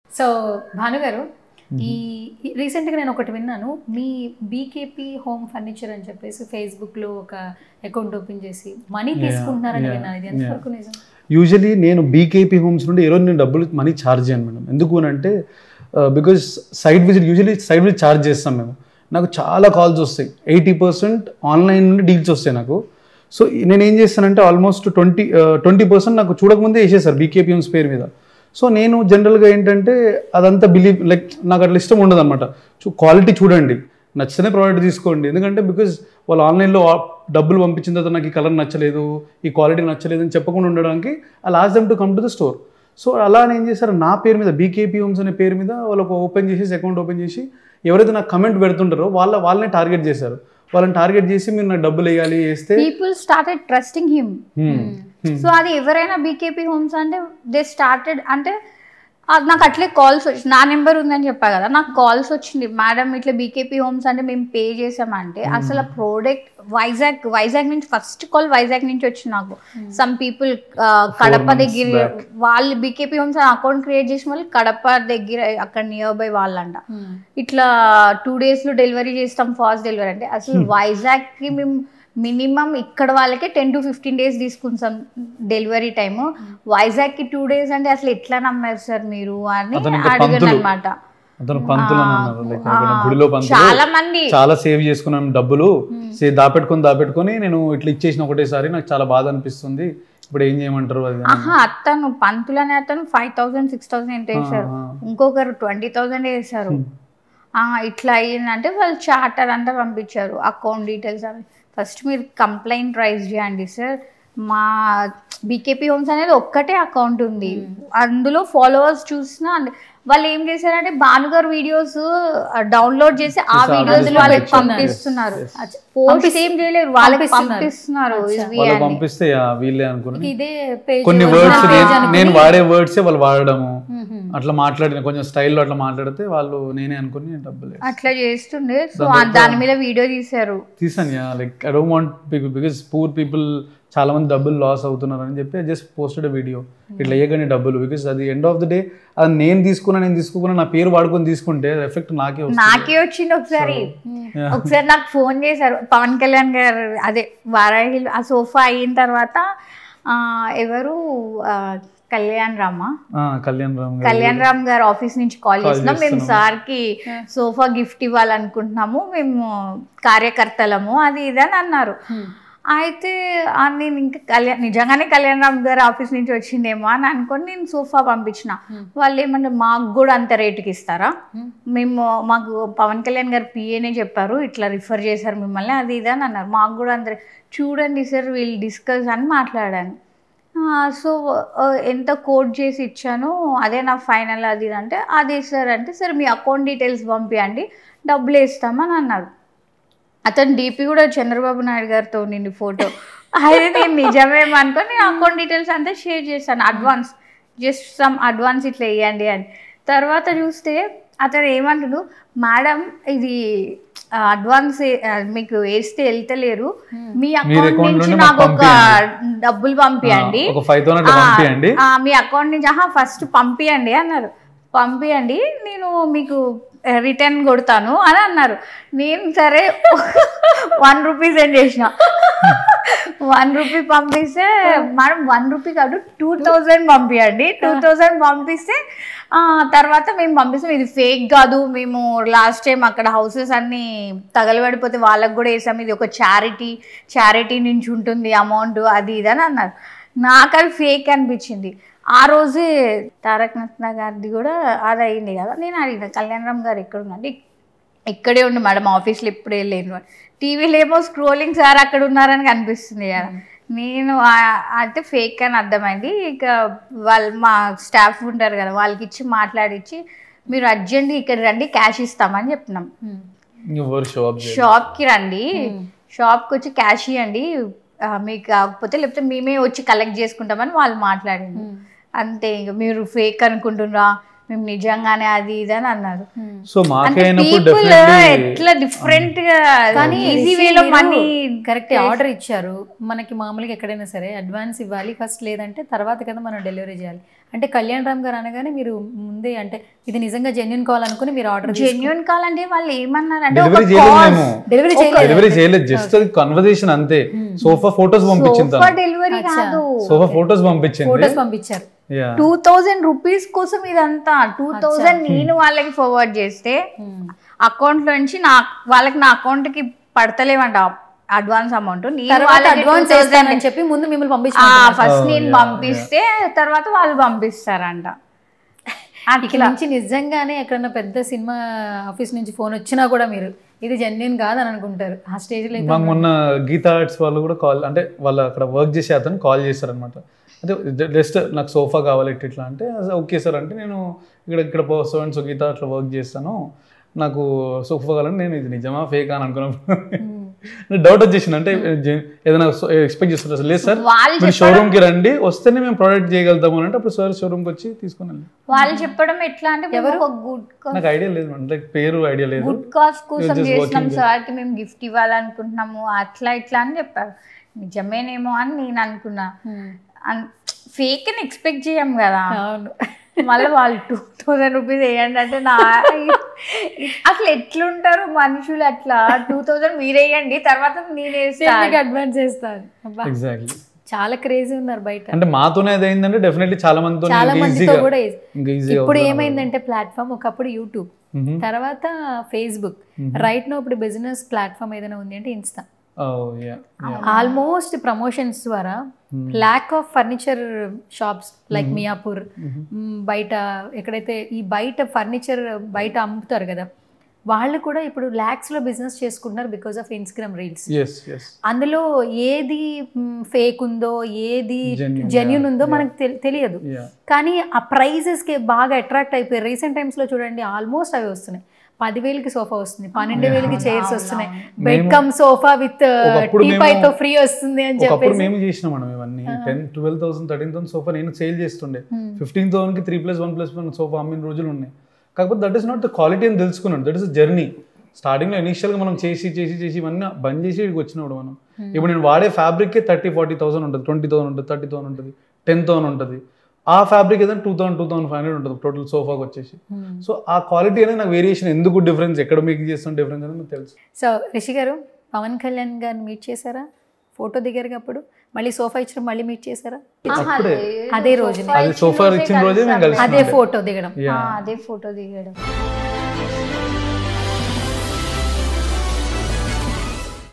So భానుగారు ఈ రీసెంట్గా నేను ఒకటి విన్నాను మీ బీకేపీ హోమ్ ఫర్నిచర్ అని చెప్పేసి ఫేస్బుక్లో ఒక అకౌంట్ ఓపెన్ చేసి మనీ Yeah, తీసుకుంటున్నారని yeah, విన్నాను ఇది yeah. ఎంతవరకు నిజం యూజువలీ నేను బీకేపీ హోమ్స్ నుండి ఈరోజు నేను డబ్బులు మనీ ఛార్జ్ చేయను మేడం ఎందుకు అని అంటే because site visit usually site visit charge చేస్తాం మేము నాకు చాలా కాల్స్ వస్తాయి ఎయిటీ పర్సెంట్ ఆన్లైన్ నుండి డీల్స్ వస్తాయి నాకు సో నేను ఏం చేస్తానంటే ఆల్మోస్ట్ ట్వంటీ ట్వంటీ పర్సెంట్ నాకు చూడకముందే వేసేసారు బీకేపీ హోమ్స్ పేరు మీద సో నేను జనరల్గా ఏంటంటే అదంతా బిలీవ్ లైక్ నాకు అట్లా ఇష్టం ఉండదు అనమాట క్వాలిటీ చూడండి నచ్చితేనే ప్రోడక్ట్ తీసుకోండి ఎందుకంటే బికాజ్ వాళ్ళు ఆన్లైన్లో డబ్బులు పంపించిన తర్వాత నాకు ఈ కలర్ నచ్చలేదు ఈ క్వాలిటీ నచ్చలేదు అని చెప్పకుండా ఉండడానికి I lost them to come to the store so అలా నేను ఏం చేశారు నా పేరు మీద బీకేపీ హోమ్స్ అనే పేరు మీద వాళ్ళకు ఓపెన్ చేసేసి అకౌంట్ ఓపెన్ చేసి ఎవరైతే నాకు కమెంట్ పెడుతుంటారో వాళ్ళ వాళ్ళని టార్గెట్ చేశారు వాళ్ళని టార్గెట్ చేసి మీరు నాకు డబ్బులు వేయాలి వేస్తే people started trusting him hmm, so అది ఎవరైనా బీకేపీ హోమ్స్ అంటే దే స్టార్టెడ్ అంటే అది నాకు అట్లే కాల్స్ వచ్చి నా నెంబర్ ఉందని చెప్పా కదా నాకు కాల్స్ వచ్చింది మేడం ఇట్లా బీకేపీ హోమ్స్ అంటే మేము పే చేసామంటే అసలు ప్రోడక్ట్ వైజాగ్ వైజాగ్ నుంచి ఫస్ట్ కాల్ వైజాగ్ నుంచి వచ్చింది నాకు సమ్ పీపుల్ కడప months దగ్గర back. వాళ్ళు బీకేపీ హోమ్స్ అకౌంట్ క్రియేట్ చేసిన వాళ్ళు కడప దగ్గర అక్కడ నియర్ బై వాళ్ళంట ఇట్లా టూ డేస్లో డెలివరీ చేస్తాం ఫాస్ట్ డెలివరీ అంటే అసలు వైజాగ్కి మేము మినిమం ఇక్కడ వాళ్ళకే టెన్ టు ఫిఫ్టీన్ డేస్ తీసుకుంటాం డెలివరీ టైము వైజాగ్కి టూ డేస్ అంటే అసలు ఎట్లా నమ్మారు సార్ మీరు అని అతను ఇంకా అడిగాను పంతులు. అనమాట అతను పంతులు అని అన్నారు లైక్ ఆ, గుడిలో పంతులు చాలా మంది చాలా సేవ్ చేసుకున్నాను డబ్బులు సే దాపెట్టుకొని దాపెట్టుకొని నేను ఇట్లా ఇచ్చేసిన ఒకటేసారి నాకు చాలా బాధ అనిపిస్తుంది ఇప్పుడు ఏం చేయమంటారు అది అని. ఆహా అతను పంతులు అనే అతను ఫైవ్ థౌసండ్ సిక్స్ థౌసండ్ ఎంత వేశారు ఆ, ఇంకొకరు ట్వంటీ థౌసండ్ వేశారు ఆ, ఇట్లా అయ్యిందంటే వాళ్ళు చార్టర్ అంతా పంపించారు అకౌంట్ డీటెయిల్స్ అవి ఫస్ట్ మీరు కంప్లైంట్ రైజ్ చేయండి సార్ మా బీకేపీ హోమ్స్ అనేది ఒక్కటే అకౌంట్ ఉంది అందులో ఫాలోవర్స్ చూసినా అంద- వాళ్ళు ఏం చేశారంటే భానుగారు వీడియోస్ డౌన్లోడ్ చేసి ఆ చేసి ఆ వీడియోస్ videos వాళ్ళకి పంపిస్తున్నారు. పంపిస్తున్నారు అచ్చా. పోస్ట్ పంపిస్- ఏం చేయలేరు వాళ్ళకి పంపిస్తున్నారు. పంపిస్తున్నారు అచ్చా. ఇవి వాళ్ళు అని. పంపిస్తే ఆ, వీళ్ళే అనుకుని ఇదే పేజ్ కొన్ని వర్డ్స్ పేజ్ నేను అనుకుని- నేను వాడే వర్డ్సే వాళ్ళు వాడడము మ్మ్. అట్లా మాట్లాడిన కొంచెం స్టైల్లో అట్లా మాట్లాడితే వాళ్ళు నేనే అనుకుని డబ్బులు అట్లా చేస్తుండే సో దాని తర్వాత- దాని మీద వీడియో తీశారు తీసాను yeah like I don't want people because poor people చాలా మంది డబ్బులు లాస్ అవుతున్నారు అని చెప్పి జస్ట్ పోస్టెడ్ వీడియో ఇట్లా వేయగానే డబ్బులు బికాస్ అది ఎండ్ ఆఫ్ ద డే అది నేను తీసుకున్నా నేను తీసుకున్నా నా పేరు వాడుకొని తీసుకుంటే ఎఫెక్ట్ నాకే వస్తుంది నాకే వచ్చింది ఒకసారి Yeah. ఒకసారి నాకు ఫోన్ చేశారు పవన్ కళ్యాణ్ గారు అదే వారాహి ఆ సోఫా అయిన తర్వాత ఆ, ఎవరు ఆ, కళ్యాణ్ రామా ఆ, కళ్యాణ్ రామ్ గారు కళ్యాణ్ రామ్ గారు ఆఫీస్ నుంచి కాల్ Call చేస్తున్నాం మేము చేస్తున్నాము. సార్ కి సోఫా గిఫ్ట్ ఇవ్వాలనుకుంటున్నాము మేము కార్యకర్తలము అది ఇది అని అన్నారు అయితే ఆ నేను ఇంకా కళ్యాణ్ నిజంగానే కళ్యాణ్ రామ్ గారు ఆఫీస్ నుంచి వచ్చిందేమో అని అనుకొని నేను సోఫా పంపించిన వాళ్ళు ఏమంటే మాకు కూడా అంత రేటుకి ఇస్తారా మేము మాకు పవన్ కళ్యాణ్ గారు పిఏనే చెప్పారు ఇట్లా రిఫర్ చేశారు మిమ్మల్ని అది ఇది అని అన్నారు మాకు కూడా అంత రే- చూడండి సార్ వీళ్ళు డిస్కస్ అని మాట్లాడాను సో ఎంత కోడ్ చేసి ఇచ్చాను అదే నా ఫైనల్ అది ఇది అంటే అదే సార్ అంటే సరే మీ అకౌంట్ డీటెయిల్స్ పంపించండి డబ్బులు వేస్తామని అన్నారు అతను డీపీ కూడా చంద్రబాబు నాయుడు గారితో నిండి ఫోటో అయితే నేను నిజమేమో అనుకొని నేను అకౌంట్ డీటెయిల్స్ అంతా షేర్ చేశాను అడ్వాన్స్ జస్ట్ సమ్ అడ్వాన్స్ ఇట్లా వేయండి అని తర్వాత చూస్తే అతను ఏమంటుడు మేడం ఇది అడ్వాన్స్ మీకు వేస్తే వెళ్తలేరు మీ అకౌంట్ account నుంచి నుండి నాకు మాకు ఒక డబ్బులు పంపియండి ఒక ఫైవ్ థౌసండ్ ఆ, పంపించండి ఆ, మీ అకౌంట్ నుంచి ఆహా ఫస్ట్ పంపియండి అన్నారు పంపియండి నేను మీకు రిటర్న్ కొడతాను అని అన్నారు నేను సరే వన్ రూపీ సెండ్ చేసిన వన్ రూపీ పంపిస్తే మేడం వన్ రూపీ కాదు టూ థౌజండ్ పంపించండి టూ థౌజండ్ పంపిస్తే ఆ, తర్వాత మేము పంపిస్తాం ఇది ఫేక్ కాదు మేము లాస్ట్ టైం అక్కడ హౌసెస్ అన్నీ తగలబడిపోతే వాళ్ళకి కూడా వేసాం ఇది ఒక చారిటీ చారిటీ నుంచి ఉంటుంది అమౌంట్ అది ఇది అని అన్నారు నాకు అది ఫేక్ అనిపించింది ఆ రోజే తారక రత్న గారిది కూడా అది అయింది కదా నేను అడిగిన కళ్యాణరామ్ గారు ఎక్కడ ఉందండి ఇక్కడే ఉండు మేడం ఆఫీస్లో ఇప్పుడే లేను అని. టీవీలో ఏమో స్క్రోలింగ్ సార్ అక్కడ ఉన్నారని కనిపిస్తుంది కదా నేను ఆ- అయితే ఫేక్ అని అర్థమైంది ఇక వాళ్ళు మా స్టాఫ్ ఉంటారు కదా వాళ్ళకి ఇచ్చి మాట్లాడిచ్చి మీరు అర్జెంట్ ఇక్కడ రండి క్యాష్ ఇస్తామని చెప్పినాం ఎవరు షాప్ షాప్కి రండి షాప్కి వచ్చి క్యాష్ ఇవ్వండి ఆ, మీకు కాకపోతే లేకపోతే మేమే వచ్చి కలెక్ట్ చేసుకుంటామని వాళ్ళు మాట్లాడింది అంతే ఇంక మీరు ఫేక్ అనుకుంటున్నారా మేము నిజంగానే అది ఇది అని అన్నారు సో అంటే మాకైనప్పుడు పీపుల్ డెఫినెట్లీ ఎట్లా డిఫరెంట్ గా కానీ ఈజీ వేలో మనీ కరెక్ట్ ఆర్డర్ ఇచ్చారు మనకి మామూలుగా ఎక్కడైనా సరే అడ్వాన్స్ ఇవ్వాలి ఫస్ట్ లేదంటే తర్వాత కదా మనం డెలివరీ చేయాలి అంటే కళ్యాణ్ రామ్ గారు అనగానే మీరు ముందే అంటే ఇది నిజంగా జెన్యున్ కాల్ అనుకుని మీరు ఆర్డర్ జెన్యున్ కాల్ అంటే వాళ్ళు ఏమన్నారు అంటే డెలివరీ ఒక చేయలేదు call, మేము డెలివరీ చేయలేదు డెలివరీ చేయలేదు జస్ట్ అది కన్వర్జేషన్ అంతే సోఫా ఫొటోస్ పంపించింది సోఫా తను డెలివరీ కాదు సోఫా ఫొటోస్ పంపించింది ఫొటోస్ పంపించారు యా టూ థౌజండ్ రూపీస్ కోసం ఇదంతా టూ థౌజండ్ నేను వాళ్ళకి ఫార్వర్డ్ చేస్తే అకౌంట్ నుంచి నా వాళ్ళకి నా అకౌంట్ కి పడతలేవంట అడ్వాన్స్ అమౌంట్ నేను తర్వాత వాళ్ళకి అడ్వాన్స్ 2000 వేస్తానని చెప్పి ముందు మిమ్మల్ని ఆ, పంపించారు ఫస్ట్ Oh, నేను yeah, పంపిస్తే తర్వాత వాళ్ళు పంపిస్తారంట ఇక నుంచి నిజంగానే ఎక్కడన్నా పెద్ద సినిమా ఆఫీస్ నుంచి ఫోన్ వచ్చినా కూడా మీరు ఇది జెన్యున్ కాదని అనుకుంటారు ఆ స్టేజ్ లో అయితే మాకు మొన్న గీతా ఆర్ట్స్ వాళ్ళు కూడా కాల్ అంటే వాళ్ళు అక్కడ వర్క్ చేసే అతను కాల్ చేశారనమాట అంటే జస్ట్ నాకు సోఫా కావాలి ఇట్లా ఇట్లా అంటే ఓకే సార్ అంటే నేను ఇక్కడ ఇక్కడ సో సో గీతా అట్లా వర్క్ చేస్తాను నాకు సోఫా కావాలని నేను ఇది నిజమా ఫేక్ అని అనుకున్నాను డౌట్ వచ్చేసింది అంటే జె- ఏదైనా ఎక్స్పెక్ట్ చేస్తున్నారు లేదు సార్ వాళ్ళు మీరు షోరూమ్ కి రండి వస్తేనే మేము ప్రోడక్ట్ చేయగలుగుతాము అని అంటే అప్పుడు సార్ షోరూమ్ కి వచ్చి తీసుకుని వెళ్ళి వాళ్ళు చెప్పడం ఎట్లా అంటే మేము ఒక గుడ్ నాకు ఐడియా లేదు అంటే పేరు ఐడియా లేదు గుడ్ కాజ్ కోసం just చేసినాం working సార్ కి మేము గిఫ్ట్ ఇవ్వాలనుకుంటున్నాము అట్లా ఇట్లా అని చెప్పారు నిజమేనేమో అని నేను అనుకున్నా ఫేక్ అని ఎక్స్పెక్ట్ చేయం కదా అవును మళ్ళీ వాళ్ళు టూ థౌజండ్ రూపీస్ వేయండి అంటే నా అసలు ఎట్లుంటారు మనుషులు అట్లా టూ థౌజండ్ మీరు వేయండి తర్వాత నేను వేస్తాను అడ్వాన్స్ చేస్తారు అబ్బా ఎగ్జాక్ట్లీ చాలా క్రేజీ ఉన్నారు బయట అంటే మాతోనే అది అయిందంటే డెఫినెట్లీ చాలా మందితో చాలా మందితో ఈజీగా కూడా easy. ఇంకా ఈజీ ఇప్పుడు ఏమైందంటే ప్లాట్ఫామ్ ఒకప్పుడు యూట్యూబ్ తర్వాత ఫేస్బుక్ రైట్ నో ఇప్పుడు బిజినెస్ ప్లాట్ఫామ్ ఏదైనా ఉంది అంటే ఇన్స్టా ఆల్మోస్ట్ ప్రమోషన్స్ ద్వారా lack of furniture shops like Miyapur hmm, బయట ఎక్కడైతే ఈ బయట ఫర్నిచర్ బయట అమ్ముతారు కదా వాళ్ళు కూడా ఇప్పుడు ల్యాక్స్ లో బిజినెస్ చేసుకుంటున్నారు because of Instagram reels yes yes అందులో ఏది ఫేక్ ఉందో ఏది Genuine, జెన్యున్ ఉందో మనకు తె- తెలియదు యా కానీ ఆ ప్రైజెస్కి బాగా అట్రాక్ట్ అయిపోయి రీసెంట్ టైమ్స్లో చూడండి ఆల్మోస్ట్ అవి వస్తున్నాయి పదివేలకి సోఫా వస్తుంది పన్నెండు వేలకి చైర్స్ వస్తున్నాయి బెడ్ కమ్ సోఫా విత్ ఒకప్పుడు టీపాయ్ మేము- తో ఫ్రీ వస్తుంది అని ఒకప్పుడు చెప్పేసి మేము చేసినాం మనం ఇవన్నీ ten twelve thousand thirteen thousand sofa నేను సేల్ చేస్తుండే Hmm. ఫిఫ్టీన్ థౌసండ్ కి three plus one plus one sofa అమ్మిన రోజులు ఉన్నాయి కాకపోతే that is not the quality అని తెలుసుకున్నాను దట్ ఇస్ జర్నీ స్టార్టింగ్ లో ఇనిషియల్ గా మనం చేసి చేసి చేసి ఇవన్నీ బంద్ చేసి ఇక్కడికి వచ్చినప్పుడు మనం ఇప్పుడు నేను వాడే ఫ్యాబ్రిక్ కే థర్టీ ఫార్టీ థౌసండ్ ఉంటుంది ట్వంటీ థౌసండ్ ఉంటుంది థర్టీ థౌసండ్ ఉంటుంది టెన్ థౌసండ్ ఉంటుంది ఆ ఫ్యాబ్రిక్ ఏదైనా two thousand two thousand five hundred ఉంటుంది టోటల్ సోఫాకి వచ్చేసి సో ఆ క్వాలిటీ అనేది నాకు వేరియేషన్ ఎందుకు డిఫరెన్స్ ఎక్కడ మేక్ చేస్తాం డిఫరెన్స్ అనేది నాకు తెలుసు సో రిషి గారు పవన్ కళ్యాణ్ గారిని మీట్ చేశారా ఫోటో దిగారు అప్పుడు మళ్ళీ సోఫా ఇచ్చిన మళ్ళీ మీట్ చేశారా అప్పుడే అదే రోజునే. అది సోఫా ఇచ్చిన రోజే మేము కలిసి అదే ఫోటో దిగడం యా అదే ఫోటో దిగడం